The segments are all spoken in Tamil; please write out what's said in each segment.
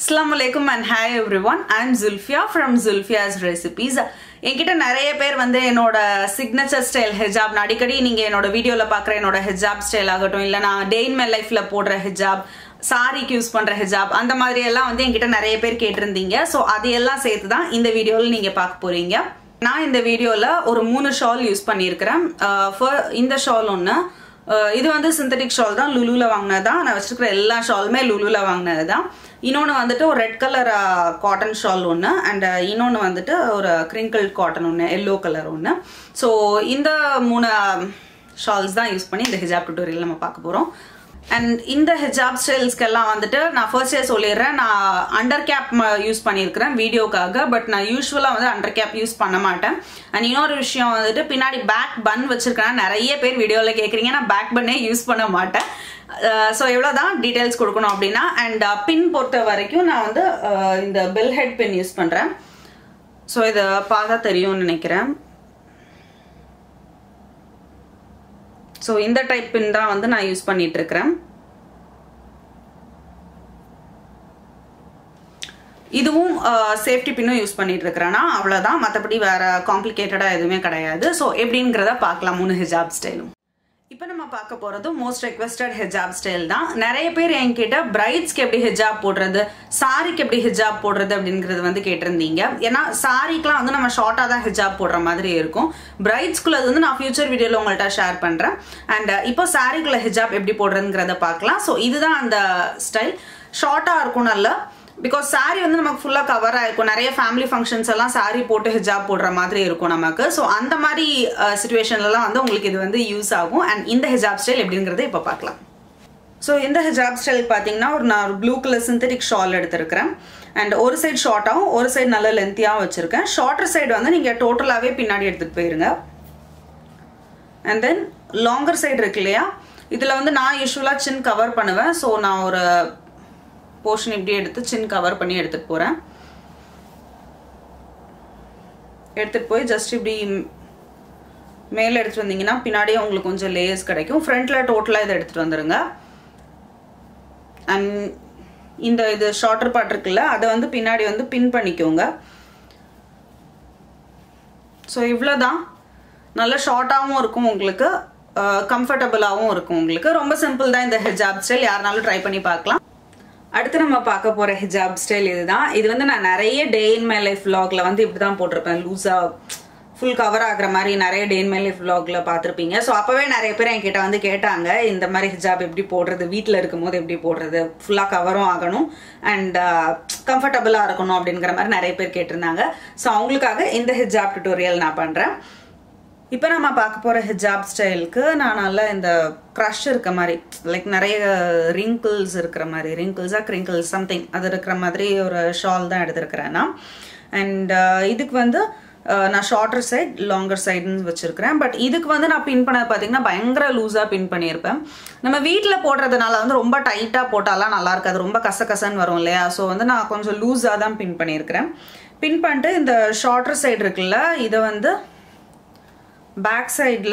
அஸ்லாம் வலைக்கும் and hi everyone I'm Zulfiya from Zulfiya's recipes என்கிட்ட நிறைய பேர் வந்து என்னோட சிக்னேச்சர் ஸ்டைல் ஹிஜாப் நான் அடிக்கடி நீங்க என்னோட வீடியோல பாக்குற என்னோட ஹிஜாப் ஸ்டைல் ஆகட்டும் இல்ல நான் டே இன் மை லைஃப்ல போடுற ஹிஜாப் சாரிக்கு யூஸ் பண்ற ஹிஜாப் அந்த மாதிரி எல்லாம் வந்து என்கிட்ட நிறைய பேர் கேட்டிருந்தீங்க ஸோ அதையெல்லாம் சேர்த்து தான் இந்த வீடியோவில் நீங்க பார்க்க போறீங்க நான் இந்த வீடியோல ஒரு மூணு ஷால் யூஸ் பண்ணியிருக்கிறேன் அஹ் for இந்த ஷால் ஒன்று அஹ் இது வந்து சிந்தட்டிக் ஷால் தான் லுலுல வாங்கினது தான் நான் வச்சிருக்கிற எல்லா ஷாலுமே லுலுல வாங்கினது தான் இன்னொன்று வந்துட்டு ஒரு ரெட் கலர் காட்டன் ஷால் ஒன்று அண்ட் இன்னொன்று வந்துட்டு ஒரு கிரிங்கிள் காட்டன் ஒன்று எல்லோ கலர் ஒன்று ஸோ இந்த மூணு ஷால்ஸ் தான் யூஸ் பண்ணி இந்த ஹிஜாப் டுட்டோரியல் நம்ம பார்க்க போகிறோம் அண்ட் இந்த ஹிஜாப் ஸ்டைல்ஸ்க்கெல்லாம் வந்துட்டு நான் ஃபர்ஸ்ட் இயர் சொல்லிடுறேன் நான் அண்டர் கேப் யூஸ் பண்ணியிருக்கிறேன் வீடியோக்காக பட் நான் யூஸ்வலாக வந்து அண்டர் கேப் யூஸ் பண்ண மாட்டேன் அண்ட் இன்னொரு விஷயம் வந்துட்டு பின்னாடி பேக் பன் வச்சிருக்கேன் நிறைய பேர் வீடியோவில் கேட்குறீங்க நான் பேக் பன்னே யூஸ் பண்ண மாட்டேன் ஸோ எவ்வளோ தான் டீட்டெயில்ஸ் கொடுக்கணும் அப்படின்னா அண்ட் பின் பொறுத்த வரைக்கும் நான் வந்து அஹ், இந்த பெல் ஹெட் பின் யூஸ் பண்ணுறேன் ஸோ இதை பார்த்தா தெரியும்னு நினைக்கிறேன் ஸோ இந்த டைப் பின் தான் வந்து நான் யூஸ் பண்ணிட்டு இருக்கிறேன் இதுவும் சேஃப்டி பின்னும் யூஸ் பண்ணிட்டு இருக்கிறேன்னா அவ்வளோதான் மற்றபடி வேற காம்ப்ளிகேட்டடாக எதுவுமே கிடையாது ஸோ எப்படிங்கிறத பார்க்கலாம் மூணு ஹிஜாப் ஸ்டைலும் இப்போ நம்ம பார்க்க போகிறது மோஸ்ட் ரெக்வஸ்டட் ஹிஜாப் ஸ்டைல் தான் நிறைய பேர் என்கிட்ட பிரைட்ஸ்க்கு எப்படி ஹிஜாப் போடுறது சாரிக்கு எப்படி ஹிஜாப் போடுறது அப்படிங்கிறது வந்து கேட்டிருந்தீங்க ஏன்னா சாரிக்கெலாம் வந்து நம்ம ஷார்ட்டாக தான் ஹிஜாப் போடுற மாதிரி இருக்கும் பிரைட்ஸ்குள்ள வந்து நான் ஃபியூச்சர் வீடியோவில் உங்கள்கிட்ட ஷேர் பண்ணுறேன் அண்ட் இப்போ சாரிக்குள்ள ஹிஜாப் எப்படி போடுறதுங்கிறத பார்க்கலாம் ஸோ இதுதான் அந்த ஸ்டைல் ஷார்ட்டாக இருக்கும் நல்லா பிகாஸ் saree வந்து நமக்கு ஃபுல்லாக கவர் ஆயிருக்கும் நிறைய ஃபேமிலி ஃபங்க்ஷன்ஸ் எல்லாம் saree போட்டு ஹிஜாப் போடுற மாதிரி இருக்கும் நமக்கு ஸோ அந்த மாதிரி சுச்சுவேஷன்லலாம் வந்து உங்களுக்கு இது வந்து யூஸ் ஆகும் அண்ட் இந்த ஹிஜாப் ஸ்டைல் எப்படிங்கிறத இப்போ பார்க்கலாம் ஸோ இந்த ஹிஜாப் ஸ்டைல் பார்த்தீங்கன்னா ஒரு நான் ப்ளூ கலர் சிந்தட்டிக் ஷால் எடுத்திருக்கிறேன் அண்ட் ஒரு சைடு ஷார்ட்டாகவும் ஒரு சைடு நல்ல லென்த்தியாகவும் வச்சுருக்கேன் ஷார்ட்டர் சைடு வந்து நீங்கள் டோட்டலாகவே பின்னாடி எடுத்துகிட்டு போயிருங்க அண்ட் தென் லாங்கர் சைடு இருக்கு இல்லையா இதில் வந்து நான் யூஸ்வலாக சின் கவர் பண்ணுவேன் ஸோ நான் ஒரு போர்ஷன் இப்படி எடுத்து சின் கவர் பண்ணி எடுத்துகிட்டு போகிறேன் எடுத்துகிட்டு போய் ஜஸ்ட் இப்படி மேலே எடுத்துகிட்டு வந்தீங்கன்னா பின்னாடியே உங்களுக்கு கொஞ்சம் லேயர்ஸ் கிடைக்கும் ஃப்ரண்ட்டில் டோட்டலாக இதை எடுத்துகிட்டு வந்துடுங்க அண்ட் இந்த இது ஷார்ட்டர் பார்ட் இருக்குல்ல அதை வந்து பின்னாடி வந்து பின் பண்ணிக்கோங்க ஸோ இவ்வளோதான் நல்ல ஷார்ட்டாகவும் இருக்கும் உங்களுக்கு கம்ஃபர்டபுளாகவும் இருக்கும் உங்களுக்கு ரொம்ப சிம்பிள் தான் இந்த ஹிஜாப் ஸ்டைல் யாருனாலும் ட்ரை பண்ணி பார்க்கலாம் அடுத்து நம்ம பார்க்க போற ஹிஜாப் ஸ்டைல் இதுதான் இது வந்து நான் நிறைய டே இன் மை லைஃப் vlogல வந்து இப்படி தான் போட்டிருப்பேன் லூஸா ஃபுல் கவர் ஆகுற மாதிரி நிறைய டே இன் மை லைஃப் vlogல பார்த்துருப்பீங்க ஸோ அப்போவே நிறைய பேர் என்கிட்ட வந்து கேட்டாங்க இந்த மாதிரி ஹிஜாப் எப்படி போடுறது வீட்டில் இருக்கும்போது எப்படி போடுறது ஃபுல்லாக கவரும் ஆகணும் அண்ட் கம்ஃபர்டபுளாக இருக்கணும் அப்படிங்கிற மாதிரி நிறைய பேர் கேட்டிருந்தாங்க ஸோ அவங்களுக்காக இந்த ஹிஜாப் டுட்டோரியல் நான் பண்ணுறேன் இப்போ நம்ம பார்க்க போகிற ஹிஜாப் ஸ்டைலுக்கு நான் நல்லா இந்த க்ரஷ் இருக்க மாதிரி லைக் நிறைய ரிங்கிள்ஸ் இருக்கிற மாதிரி ரிங்கிள்ஸாக கிரிங்கிள்ஸ் சம்திங் அது இருக்கிற மாதிரி ஒரு ஷால் தான் எடுத்திருக்கிறேன் நான் அண்ட் இதுக்கு வந்து அஹ், நான் ஷார்ட்டர் சைட் லாங்கர் சைடுன்னு வச்சுருக்கிறேன் பட் இதுக்கு வந்து நான் பின் பண்ணது பார்த்தீங்கன்னா பயங்கர லூஸாக பின் பண்ணியிருப்பேன் நம்ம வீட்டில் போடுறதுனால வந்து ரொம்ப டைட்டாக போட்டாலாம் நல்லா இருக்காது ரொம்ப கசகசன்னு வரும் இல்லையா ஸோ வந்து நான் கொஞ்சம் லூஸாக தான் பின் பண்ணியிருக்கிறேன் பின் பண்ணிட்டு இந்த ஷார்ட்டர் சைடு இருக்குல்ல இதை வந்து பேக் சைடில்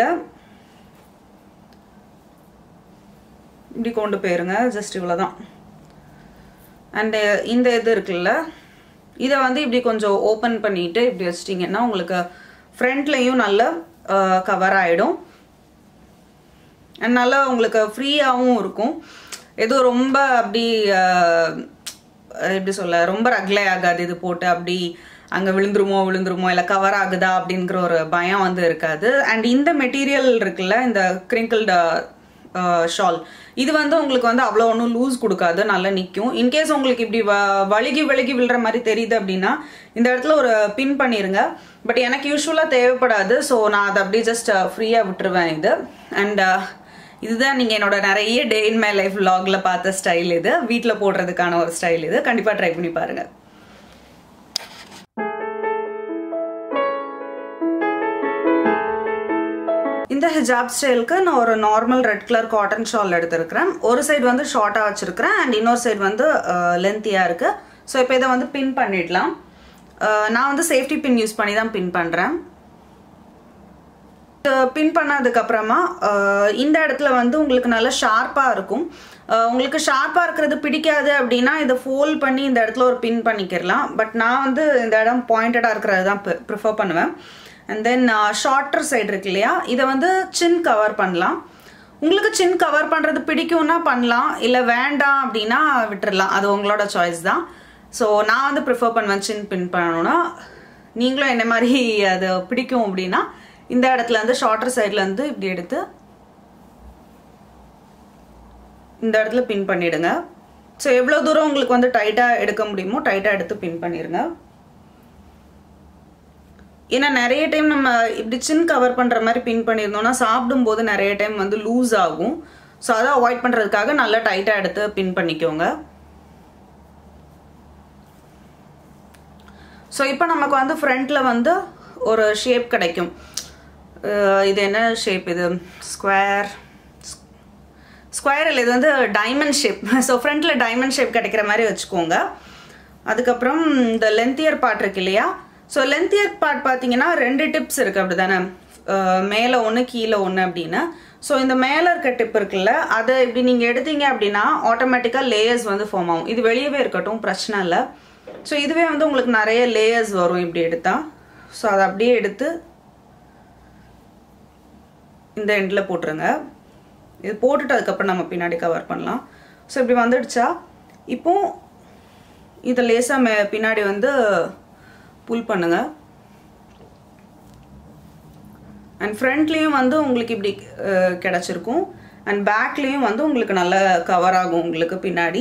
இப்படி கொண்டு போயிருங்க ஜஸ்ட் இவ்வளோதான் அண்டு இந்த இது இருக்குல்ல இதை வந்து இப்படி கொஞ்சம் ஓப்பன் பண்ணிட்டு இப்படி வச்சிட்டிங்கன்னா உங்களுக்கு ஃப்ரண்ட்லேயும் நல்ல கவர் ஆகிடும் அண்ட் நல்லா உங்களுக்கு ஃப்ரீயாகவும் இருக்கும் எதுவும் ரொம்ப அப்படி அஹ், எப்படி சொல்ல ரொம்ப ரக்லே ஆகாது இது போட்டு அப்படி அங்கே விழுந்துருமோ விழுந்துருமோ இல்லை கவர் ஆகுதா அப்படிங்கிற ஒரு பயம் வந்து இருக்காது அண்ட் இந்த மெட்டீரியல் இருக்குல்ல இந்த கிரிங்கிள்டு ஷால் இது வந்து உங்களுக்கு வந்து அவ்வளோ ஒன்றும் லூஸ் கொடுக்காது நல்லா நிற்கும் இன்கேஸ் உங்களுக்கு இப்படி வ வழுகி வழுகி விழுற மாதிரி தெரியுது அப்படின்னா இந்த இடத்துல ஒரு பின் பண்ணிருங்க பட் எனக்கு யூஸ்வலாக தேவைப்படாது ஸோ நான் அதை அப்படியே ஜஸ்ட் ஃப்ரீயாக விட்டுருவேன் இது அண்ட் இதுதான் நீங்கள் என்னோட நிறைய டே இன் மை லைஃப் vlogல பார்த்த ஸ்டைல் இது வீட்டில் போடுறதுக்கான ஒரு ஸ்டைல் இது கண்டிப்பாக ட்ரை பண்ணி பாருங்கள் இந்த ஹிஜாப் ஸ்டைலுக்கு நான் ஒரு normal red colour cotton shawl எடுத்திருக்கிறேன் ஒரு சைடு வந்து ஷார்ட்டாக வச்சிருக்கிறேன் அண்ட் இன்னொரு சைடு வந்து லென்த்தியாக இருக்கு ஸோ இப்போ இதை வந்து பின் பண்ணிடலாம் அஹ், நான் வந்து சேஃப்டி பின் யூஸ் பண்ணி தான் பின் பண்ணுறேன் பின் பண்ணதுக்கு அப்புறமா அஹ், இந்த இடத்துல வந்து உங்களுக்கு நல்லா ஷார்ப்பாக இருக்கும் அஹ் உங்களுக்கு ஷார்ப்பாக இருக்கிறது பிடிக்காது அப்படின்னா இதை ஃபோல்ட் பண்ணி இந்த இடத்துல ஒரு பின் பண்ணிக்கிறலாம் பட் நான் வந்து இந்த இடம் பாயிண்டடாக இருக்கிறது தான் ப்ரிஃபர் பண்ணுவேன் அண்ட் தென் ஷார்ட்டர் சைடு இருக்கு இல்லையா இதை வந்து சின் கவர் பண்ணலாம் உங்களுக்கு சின் கவர் பண்ணுறது பிடிக்கும்னா பண்ணலாம் இல்லை வேண்டாம் அப்படின்னா விட்டுறலாம் அது உங்களோட சாய்ஸ் தான் ஸோ நான் வந்து ப்ரிஃபர் பண்ணுவேன் சின் பின் பண்ணணும்னா நீங்களும் என்ன மாதிரி அது பிடிக்கும் அப்படின்னா இந்த இடத்துல இருந்து ஷார்ட்டர் சைட்லேருந்து இப்படி எடுத்து இந்த இடத்துல பின் பண்ணிடுங்க ஸோ எவ்வளோ தூரம் உங்களுக்கு வந்து டைட்டாக எடுக்க முடியுமோ டைட்டாக எடுத்து பின் பண்ணிடுங்க ஏன்னா நிறைய டைம் நம்ம இப்படி சின் கவர் பண்ணுற மாதிரி பின் பண்ணியிருந்தோம்னா சாப்பிடும்போது நிறைய டைம் வந்து லூஸ் ஆகும் ஸோ அதை அவாய்ட் பண்ணுறதுக்காக நல்லா டைட்டாக எடுத்து பின் பண்ணிக்கோங்க ஸோ இப்போ நமக்கு வந்து ஃப்ரண்ட்டில் வந்து ஒரு ஷேப் கிடைக்கும் அஹ் இது என்ன ஷேப் இது ஸ்கொயர் ஸ்கொயர் இல்லை இது வந்து டைமண்ட் ஷேப் ஸோ ஃப்ரண்ட்டில் டைமண்ட் ஷேப் கிடைக்கிற மாதிரி வச்சுக்கோங்க அதுக்கப்புறம் இந்த லென்த்தியர் பார்ட் இருக்கு இல்லையா ஸோ லென்த்தியர் பார்ட் பார்த்தீங்கன்னா ரெண்டு டிப்ஸ் இருக்குது அப்படி தானே மேலே ஒன்று கீழே ஒன்று அப்படின்னு ஸோ இந்த மேலே இருக்க டிப் இருக்குல்ல அதை இப்படி நீங்கள் எடுத்தீங்க அப்படின்னா ஆட்டோமேட்டிக்காக லேயர்ஸ் வந்து ஃபார்ம் ஆகும் இது வெளியவே இருக்கட்டும் பிரச்சனை இல்லை ஸோ இதுவே வந்து உங்களுக்கு நிறைய லேயர்ஸ் வரும் இப்படி எடுத்தா ஸோ அதை அப்படியே எடுத்து இந்த எண்டில் போட்டுருங்க இது போட்டுட்டு அதுக்கப்புறம் நம்ம பின்னாடி கவர் பண்ணலாம் ஸோ இப்படி வந்துடுச்சா இப்போ இதை லேசாக மே பின்னாடி வந்து புல் பண்ணுங்க அண்ட் ஃப்ரண்ட்லேயும் வந்து உங்களுக்கு இப்படி அஹ், கிடச்சிருக்கும் அண்ட் பேக்லேயும் வந்து உங்களுக்கு நல்ல கவர் ஆகும் உங்களுக்கு பின்னாடி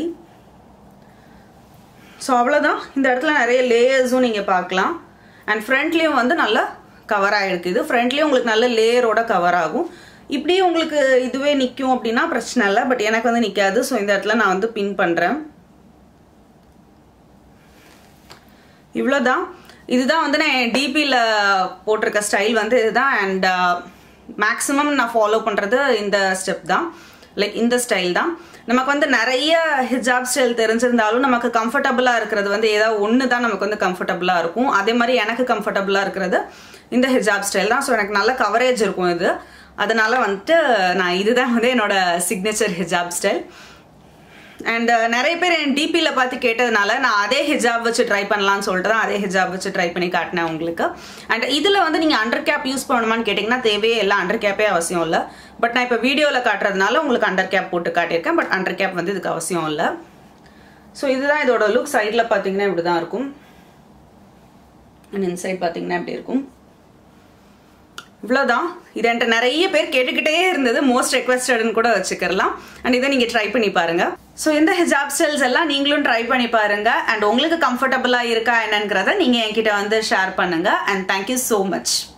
ஸோ அவ்வளோதான் இந்த இடத்துல நிறைய லேயர்ஸும் நீங்கள் பார்க்கலாம் அண்ட் ஃப்ரண்ட்லேயும் வந்து நல்லா கவர் ஆகிருக்கு இது ஃப்ரண்ட்லேயும் உங்களுக்கு நல்ல லேயரோட கவர் ஆகும் இப்படியே உங்களுக்கு இதுவே நிற்கும் அப்படின்னா பிரச்சனை இல்லை பட் எனக்கு வந்து நிற்காது ஸோ இந்த இடத்துல நான் வந்து பின் பண்ணுறேன் இவ்வளோதான் இதுதான் வந்து நான் டிபியில் போட்டிருக்க ஸ்டைல் வந்து இதுதான் அண்ட் மேக்ஸிமம் நான் ஃபாலோ பண்ணுறது இந்த ஸ்டெப் தான் லைக் இந்த ஸ்டைல் தான் நமக்கு வந்து நிறைய ஹிஜாப் ஸ்டைல் தெரிஞ்சிருந்தாலும் நமக்கு கம்ஃபர்டபுளாக இருக்கிறது வந்து ஏதாவது ஒன்று தான் நமக்கு வந்து கம்ஃபர்டபுளாக இருக்கும் அதே மாதிரி எனக்கு கம்ஃபர்டபுளாக இருக்கிறது இந்த ஹிஜாப் ஸ்டைல் தான் ஸோ எனக்கு நல்ல கவரேஜ் இருக்கும் இது அதனால வந்துட்டு நான் இதுதான் வந்து என்னோட சிக்னேச்சர் ஹிஜாப் ஸ்டைல் அண்ட் நிறைய பேர் என் டிபியில் பார்த்து கேட்டதுனால நான் அதே ஹிஜாப் வச்சு ட்ரை பண்ணலாம்னு சொல்லிட்டு தான் அதே ஹிஜாப் வச்சு ட்ரை பண்ணி காட்டினேன் உங்களுக்கு அண்ட் இதில் வந்து நீங்கள் அண்டர் கேப் யூஸ் பண்ணணுமான்னு கேட்டிங்கன்னா தேவையே இல்லை அண்டர் கேப்பே அவசியம் இல்லை பட் நான் இப்போ வீடியோவில் காட்டுறதுனால உங்களுக்கு அண்டர் கேப் போட்டு காட்டியிருக்கேன் பட் அண்டர் கேப் வந்து இதுக்கு அவசியம் இல்லை ஸோ இதுதான் இதோட லுக் சைடில் பார்த்தீங்கன்னா இப்படி தான் இருக்கும் அண்ட் இன்சைட் பார்த்தீங்கன்னா இப்படி இருக்கும் இவ்வளோதான் இது என்கிட்ட நிறைய பேர் கேட்டுக்கிட்டே இருந்தது மோஸ்ட் ரெக்வஸ்டட்னு கூட வச்சுக்கலாம் அண்ட் இதை நீங்கள் ட்ரை பண்ணி பாருங்க ஸோ இந்த ஹிஜாப் ஸ்டைல்ஸ் எல்லாம் நீங்களும் ட்ரை பண்ணி பாருங்க அண்ட் உங்களுக்கு கம்ஃபர்டபுளாக இருக்கா என்னங்கிறத நீங்கள் என்கிட்ட வந்து ஷேர் பண்ணுங்க அண்ட் தேங்க்யூ ஸோ மச்